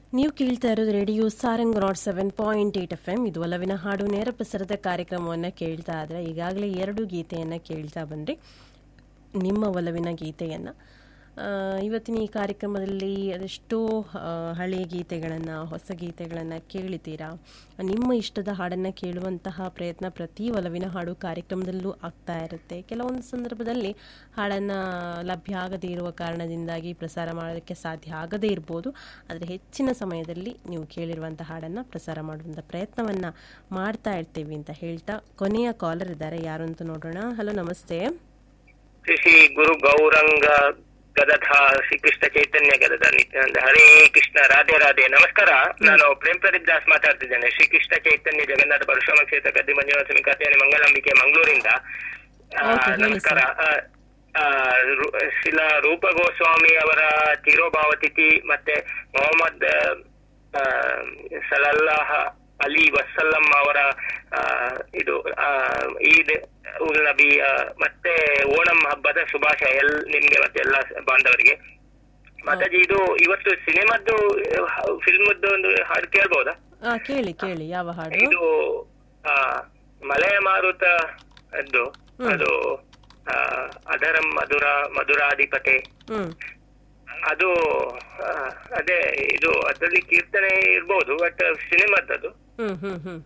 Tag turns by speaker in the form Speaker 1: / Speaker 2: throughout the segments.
Speaker 1: ನೀವು ಕೇಳ್ತಾ ಇರೋದು radio Sarang nought seven point eight F M ಇದು ಒಲವಿನ ಹಾಡು ನೇರ ಪ್ರಸಾರದ ಕಾರ್ಯಕ್ರಮವನ್ನು ಕೇಳ್ತಾ ಇದ್ರೆ ಈಗಾಗಲೇ ಎರಡು ಗೀತೆಯನ್ನು ಕೇಳ್ತಾ ಬಂದ್ರಿ ನಿಮ್ಮ ಒಲವಿನ ಗೀತೆಯನ್ನು ಇವತ್ತಿನ ಈ ಕಾರ್ಯಕ್ರಮದಲ್ಲಿ ಅದೆಷ್ಟೋ ಆ, ಹಳೆಯ ಗೀತೆಗಳನ್ನು ಹೊಸ ಗೀತೆಗಳನ್ನು ಕೇಳಿತೀರಾ ನಿಮ್ಮ ಇಷ್ಟದ ಹಾಡನ್ನು ಕೇಳುವಂತಹ ಪ್ರಯತ್ನ ಪ್ರತಿ ಒಲವಿನ ಹಾಡು ಕಾರ್ಯಕ್ರಮದಲ್ಲೂ ಆಗ್ತಾ ಇರುತ್ತೆ ಕೆಲವೊಂದು ಸಂದರ್ಭದಲ್ಲಿ ಹಾಡನ್ನು ಲಭ್ಯ ಆಗದೇ ಇರುವ ಕಾರಣದಿಂದಾಗಿ ಪ್ರಸಾರ ಮಾಡೋದಕ್ಕೆ ಸಾಧ್ಯ ಆಗದೇ ಇರ್ಬೋದು ಆದರೆ ಹೆಚ್ಚಿನ ಸಮಯದಲ್ಲಿ ನೀವು ಕೇಳಿರುವಂಥ ಹಾಡನ್ನು ಪ್ರಸಾರ ಮಾಡುವಂಥ ಪ್ರಯತ್ನವನ್ನು ಮಾಡ್ತಾ ಇರ್ತೀವಿ ಅಂತ ಹೇಳ್ತಾ ಕೊನೆಯ ಕಾಲರ್ ಇದ್ದಾರೆ ಯಾರು ಅಂತ ನೋಡೋಣ ಹಲೋ ನಮಸ್ತೆ
Speaker 2: ಶ್ರೀ ಶ್ರೀ ಗುರು ಗೌರಂಗ ಗದಧ ಶ್ರೀಕೃಷ್ಣ ಚೈತನ್ಯ ಗದಧ ನಿತ್ಯಾನಂದ ಹರೇ ಕೃಷ್ಣ ರಾಧೆ ರಾಧೆ ನಮಸ್ಕಾರ ನಾನು ಪ್ರೇಮ್ ಪ್ರದೀಪ್ ದಾಸ್ ಮಾತಾಡ್ತಿದ್ದೇನೆ ಶ್ರೀಕೃಷ್ಣ ಚೈತನ್ಯ ಜಗನ್ನಾಥ ಪರಶುರಾಮ ಕ್ಷೇತ್ರ ಗದ್ದಿ ಮಂಜುನಾಥಮಿ ಕಥೆಯ ಮಂಗಳಂಬಿಕೆ ಮಂಗಳೂರಿಂದ ಆ,
Speaker 1: Okay, ಹೇಳಿ
Speaker 2: ನಮಸ್ಕಾರ ಆ, ಆ, ರು- ಶಿಲಾ ರೂಪ ಗೋಸ್ವಾಮಿ ಅವರ ತಿರೋಭಾವ ತಿಥಿ ಮತ್ತೆ ಮೊಹಮ್ಮದ್ ಆ, ಸಲಲ್ಲಾಹ ಅಲಿ ವಸಲ್ಲಂ ಅವರ ಆ, ಇದು ಆ, ಈದ್ ಉಲ್ ನಬಿ ಆ, ಮತ್ತೆ ಓಣಂ ಹಬ್ಬದ ಶುಭಾಶಯ ಎಲ್ ನಿಮ್ಗೆ ಮತ್ತೆ ಎಲ್ಲ ಬಾಂಧವರಿಗೆ ಮಾತಾಜಿ ಇದು ಇವತ್ತು ಸಿನಿಮಾದ್ದು ಫಿಲ್ಮದ್ದು ಒಂದು ಹಾಡು ಕೇಳ್ಬೋದಾ
Speaker 1: ಆ, ಕೇಳಿ ಕೇಳಿ ಯಾವ ಹಾಡು
Speaker 2: ಇದು ಆ, ಮಲಯ ಮಾರುತ ಅದು ಅದು ಆ, ಅದರಂ ಮಧುರ ಮಧುರಾಧಿಪತೆ
Speaker 1: ಹ್ಮ್
Speaker 2: ಅದು ಆ, ಅದೇ ಇದು ಅದರಲ್ಲಿ ಕೀರ್ತನೆ ಇರ್ಬೋದು but ಸಿನಿಮಾದದು
Speaker 1: hmm hmm hmm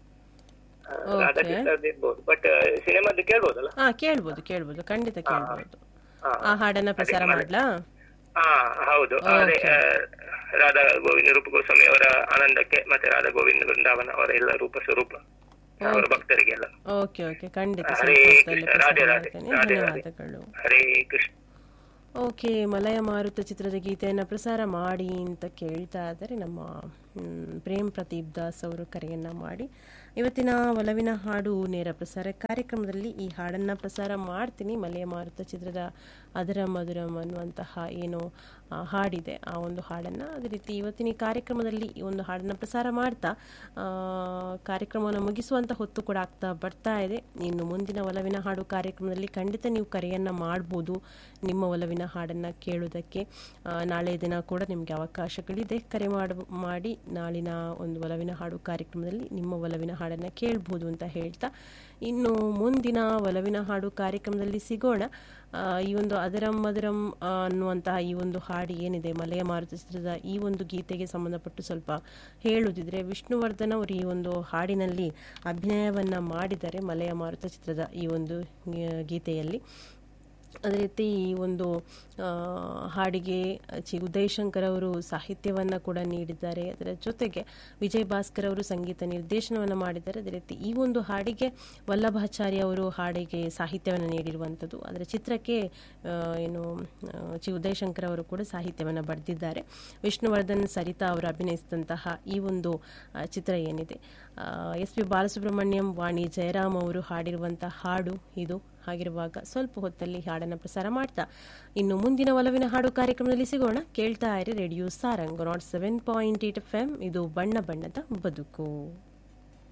Speaker 1: Okay.
Speaker 2: ರಾಧಾಕೃಷ್ಣದ್ದು ಇರ್ಬೋದು ಬಟ್ ಸಿನಿಮಾದ್ದು ಕೇಳ್ಬೋದಲ್ಲ
Speaker 1: ಹಾ ಕೇಳ್ಬೋದು ಕೇಳ್ಬೋದು ಖಂಡಿತ ಕೇಳ್ಬೋದು
Speaker 2: ಹಾ.
Speaker 1: ಆ ಹಾಡನ್ನ ಪ್ರಸಾರ ಮಾಡ್ಲಾ
Speaker 2: ಹಾ ಹೌದು ಅದೇ ಆ, ರಾಧಾ ಗೋವಿಂದ ರೂಪ ಗೋಸ್ವಾಮಿ ಅವರ ಆನಂದಕ್ಕೆ ಮತ್ತೆ ರಾಧಾ ಗೋವಿಂದ ವೃಂದಾವನ ಅವರ ಎಲ್ಲ ರೂಪ ಸ್ವರೂಪ ಅವರ ಭಕ್ತರಿಗೆಲ್ಲ
Speaker 1: ಓಕೆ ಓಕೆ ಖಂಡಿತ
Speaker 2: ಹರೇ
Speaker 1: ಸ್ವಲ್ಪ ಹೊತ್ತಲ್ಲಿ
Speaker 2: ಕೃಷ್ಣ ರಾಧೆ
Speaker 1: ಪ್ರಸಾರ
Speaker 2: ರಾಧೆ
Speaker 1: ಮಾಡ್ತೇನೆ
Speaker 2: ರಾಧೆ ರಾಧೆ
Speaker 1: ಧನ್ಯವಾದಗಳು
Speaker 2: ಹರೇ ಕೃಷ್ಣ
Speaker 1: ಓಕೆ ಮಲಯ ಮಾರುತ ಚಿತ್ರದ ಗೀತೆಯನ್ನು ಪ್ರಸಾರ ಮಾಡಿ ಅಂತ ಕೇಳ್ತಾ ಇದ್ದಾರೆ ನಮ್ಮ ಮ್, ಪ್ರೇಮ್ ಪ್ರದೀಪ್ ದಾಸ್ ಅವರು ಕರೆಯನ್ನು ಮಾಡಿ ಇವತ್ತಿನ ಒಲವಿನ ಹಾಡು ನೇರ ಪ್ರಸಾರ ಕಾರ್ಯಕ್ರಮದಲ್ಲಿ ಈ ಹಾಡನ್ನು ಪ್ರಸಾರ ಮಾಡ್ತೀನಿ ಮಲಯ ಮಾರುತ ಚಿತ್ರದ ಅದರ ಮಧುರಂ ಅನ್ನುವಂತಹ ಏನು ಆ, ಹಾಡಿದೆ ಆ ಒಂದು ಹಾಡನ್ನು ಅದೇ ರೀತಿ ಇವತ್ತಿನ ಈ ಕಾರ್ಯಕ್ರಮದಲ್ಲಿ ಈ ಒಂದು ಹಾಡನ್ನು ಪ್ರಸಾರ ಮಾಡ್ತಾ ಆ, ಕಾರ್ಯಕ್ರಮವನ್ನು ಮುಗಿಸುವಂಥ ಹೊತ್ತು ಕೂಡ ಆಗ್ತಾ ಬರ್ತಾ ಇದೆ ಇನ್ನು ಮುಂದಿನ ಒಲವಿನ ಹಾಡು ಕಾರ್ಯಕ್ರಮದಲ್ಲಿ ಖಂಡಿತ ನೀವು ಕರೆಯನ್ನು ಮಾಡ್ಬೋದು ನಿಮ್ಮ ಒಲವಿನ ಹಾಡನ್ನು ಕೇಳೋದಕ್ಕೆ ಆ, ನಾಳೆ ದಿನ ಕೂಡ ನಿಮಗೆ ಅವಕಾಶಗಳಿದೆ ಕರೆ ಮಾಡ ಮಾಡಿ ನಾಳಿನ ಒಂದು ಒಲವಿನ ಹಾಡು ಕಾರ್ಯಕ್ರಮದಲ್ಲಿ ನಿಮ್ಮ ಒಲವಿನ ಹಾಡನ್ನು ಕೇಳ್ಬೋದು ಅಂತ ಹೇಳ್ತಾ ಇನ್ನು ಮುಂದಿನ ಒಲವಿನ ಹಾಡು ಕಾರ್ಯಕ್ರಮದಲ್ಲಿ ಸಿಗೋಣ ಆ, ಈ ಒಂದು ಅದರಂ ಮಧುರಂ ಆ, ಅನ್ನುವಂತಹ ಈ ಒಂದು ಹಾಡು ಏನಿದೆ ಮಲೆಯ ಮಾರುತ ಚಿತ್ರದ ಈ ಒಂದು ಗೀತೆಗೆ ಸಂಬಂಧಪಟ್ಟು ಸ್ವಲ್ಪ ಹೇಳುವುದಿದ್ರೆ ವಿಷ್ಣುವರ್ಧನ್ ಅವರು ಈ ಒಂದು ಹಾಡಿನಲ್ಲಿ ಅಭಿನಯವನ್ನ ಮಾಡಿದ್ದಾರೆ ಮಲೆಯ ಮಾರುತ ಚಿತ್ರದ ಈ ಒಂದು ಆ, ಗೀತೆಯಲ್ಲಿ ಅದೇ ರೀತಿ ಈ ಒಂದು ಆ, ಹಾಡಿಗೆ ಚಿ ಉದಯಶಂಕರ್ ಅವರು ಸಾಹಿತ್ಯವನ್ನು ಕೂಡ ನೀಡಿದ್ದಾರೆ ಅದರ ಜೊತೆಗೆ ವಿಜಯ್ ಭಾಸ್ಕರ್ ಅವರು ಸಂಗೀತ ನಿರ್ದೇಶನವನ್ನು ಮಾಡಿದ್ದಾರೆ ಅದೇ ರೀತಿ ಈ ಒಂದು ಹಾಡಿಗೆ ವಲ್ಲಭಾಚಾರ್ಯ ಅವರು ಹಾಡಿಗೆ ಸಾಹಿತ್ಯವನ್ನು ನೀಡಿರುವಂಥದ್ದು ಅದರ ಚಿತ್ರಕ್ಕೆ ಆ, ಏನು ಆ, ಚಿ ಉದಯಶಂಕರ್ ಅವರು ಕೂಡ ಸಾಹಿತ್ಯವನ್ನು ಬರೆದಿದ್ದಾರೆ ವಿಷ್ಣುವರ್ಧನ್ ಸರಿತಾ ಅವರು ಅಭಿನಯಿಸಿದಂತಹ ಈ ಒಂದು ಆ, ಚಿತ್ರ ಏನಿದೆ ಎಸ್ ಪಿ ಬಾಲಸುಬ್ರಹ್ಮಣ್ಯಂ ವಾಣಿ ಜಯರಾಮ್ ಅವರು ಹಾಡಿರುವಂತಹ ಹಾಡು ಇದು ಹಾಗಿರುವಾಗ ಸ್ವಲ್ಪ ಹೊತ್ತಲ್ಲಿ ಹಾಡನ್ನು ಪ್ರಸಾರ ಮಾಡ್ತಾ ಇನ್ನು ಮುಂದಿನ ಒಲವಿನ ಹಾಡು ಕಾರ್ಯಕ್ರಮದಲ್ಲಿ ಸಿಗೋಣ ಕೇಳ್ತಾ ಇರಿ radio Sarang nought seven point eight F M ಇದು ಬಣ್ಣ ಬಣ್ಣದ ಬದುಕು